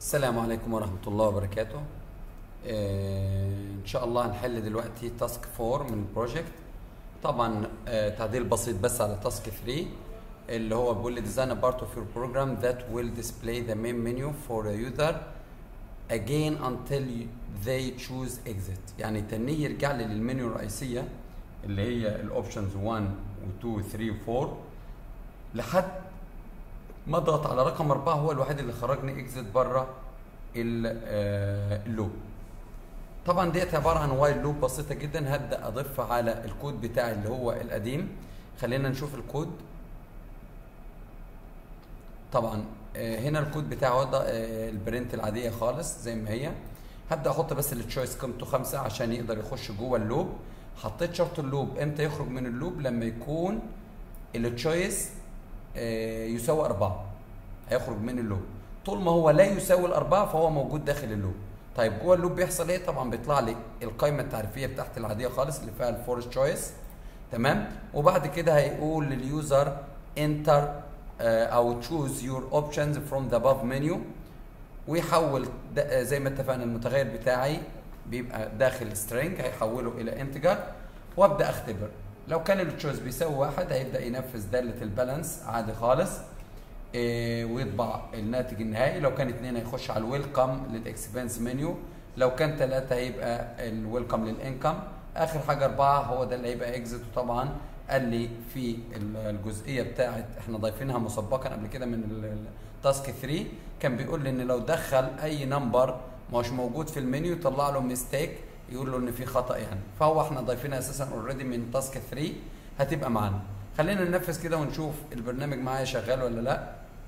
السلام عليكم ورحمة الله وبركاته آه، إن شاء الله هنحل دلوقتي تاسك 4 من البروجكت طبعا آه، تعديل بسيط بس على تاسك 3 اللي هو بيقول لي design a part of your program that will display the main menu for a user again until they choose exit يعني تنيه يرجع لي للمنيو الرئيسية اللي هي الاوبشنز 1 و2 و 3 و 4 لحد ما اضغط على رقم أربعة هو الوحيد اللي خرجني اكزit بره ال- آه، اللوب طبعا ديت عباره عن وايل لوب بسيطه جدا هبدا اضيف على الكود بتاعي اللي هو القديم خلينا نشوف الكود طبعا آه، هنا الكود بتاعه ده آه، البرنت العاديه خالص زي ما هي هبدا احط بس التشويس قيمته خمسة عشان يقدر يخش جوه اللوب حطيت شرط اللوب امتى يخرج من اللوب لما يكون التشويس آه، يساوي أربعة هيخرج من اللوب طول ما هو لا يساوي الأربعة فهو موجود داخل اللوب طيب جوه اللوب بيحصل ايه طبعا بيطلع لي القائمة التعريفية بتاعت العادية خالص اللي فيها الفورست تشويس تمام وبعد كده هيقول لليوزر انتر او تشوز يور اوبشنز فروم ذا above منيو ويحول ده- آه، زي ما اتفقنا المتغير بتاعي بيبقى داخل string هيحوله الى انتجر وابدا اختبر لو كان التشويس بيساوي واحد هيبدا ينفذ داله البالانس عادي خالص إيه ويطبع الناتج النهائي لو كان اتنين هيخش على الويلكم للاكسبنس منيو لو كان ثلاثة هيبقى الويلكم للانكم اخر حاجة اربعة هو ده اللي هيبقى اكزit وطبعا قال لي في ال- الجزئية بتاعت احنا ضايفينها مسبقا قبل كده من التاسك 3 كان بيقول لي ان لو دخل اي نمبر مش موجود في المنيو يطلع له ميستيك يقول له ان في خطا يعني فهو احنا ضايفينها اساسا اوريدي من تاسك 3 هتبقى معانا خلينا ننفذ كده ونشوف البرنامج معايا شغال ولا لا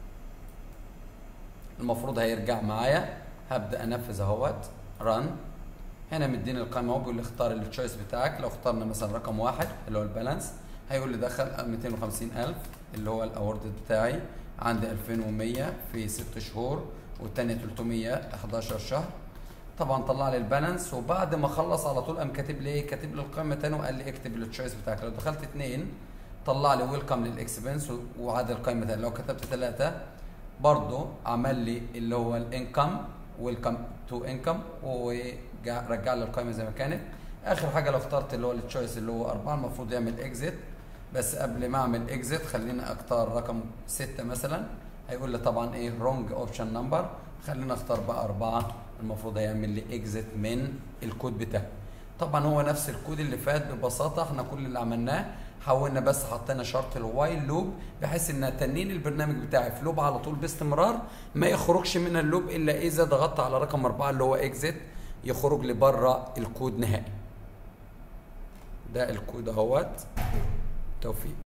المفروض هيرجع معايا هبدا انفذ اهوت ران هنا مديني القائمه اهو بيقول لي اختار التشويس بتاعك لو اخترنا مثلا رقم واحد اللي هو البالانس هيقول لي دخل 250000 اللي هو الاورد بتاعي عندي 2100 في 6 شهور والتانية 300 11 شهر طبعا طلع لي البالانس وبعد ما خلص على طول قام كاتب لي ايه كاتب لي القائمه تاني وقال لي اكتب التشويس بتاعك لو دخلت اثنين طلع لي ويلكم للاكسبنس وعاد القائمه تاني لو كتبت ثلاثه برضه عمل لي اللي هو الانكم ويلكم تو انكم ورجع لي القائمه زي ما كانت اخر حاجه لو اخترت اللي هو التشويس اللي هو اربعه المفروض يعمل اكزيت بس قبل ما اعمل اكزيت خليني اختار رقم ستة مثلا هيقول لي طبعا ايه رونج اوبشن نمبر خلينا اختار بقى اربعه المفروض هيعمل لي اكزيت من الكود بتاعي طبعا هو نفس الكود اللي فات ببساطه احنا كل اللي عملناه حولنا بس حطينا شرط الوايل لوب بحيث ان تنين البرنامج بتاعي في لوب على طول باستمرار ما يخرجش من اللوب الا اذا ضغطت على رقم اربعه اللي هو اكزيت يخرج لي بره الكود نهائي ده الكود اهوت توفيق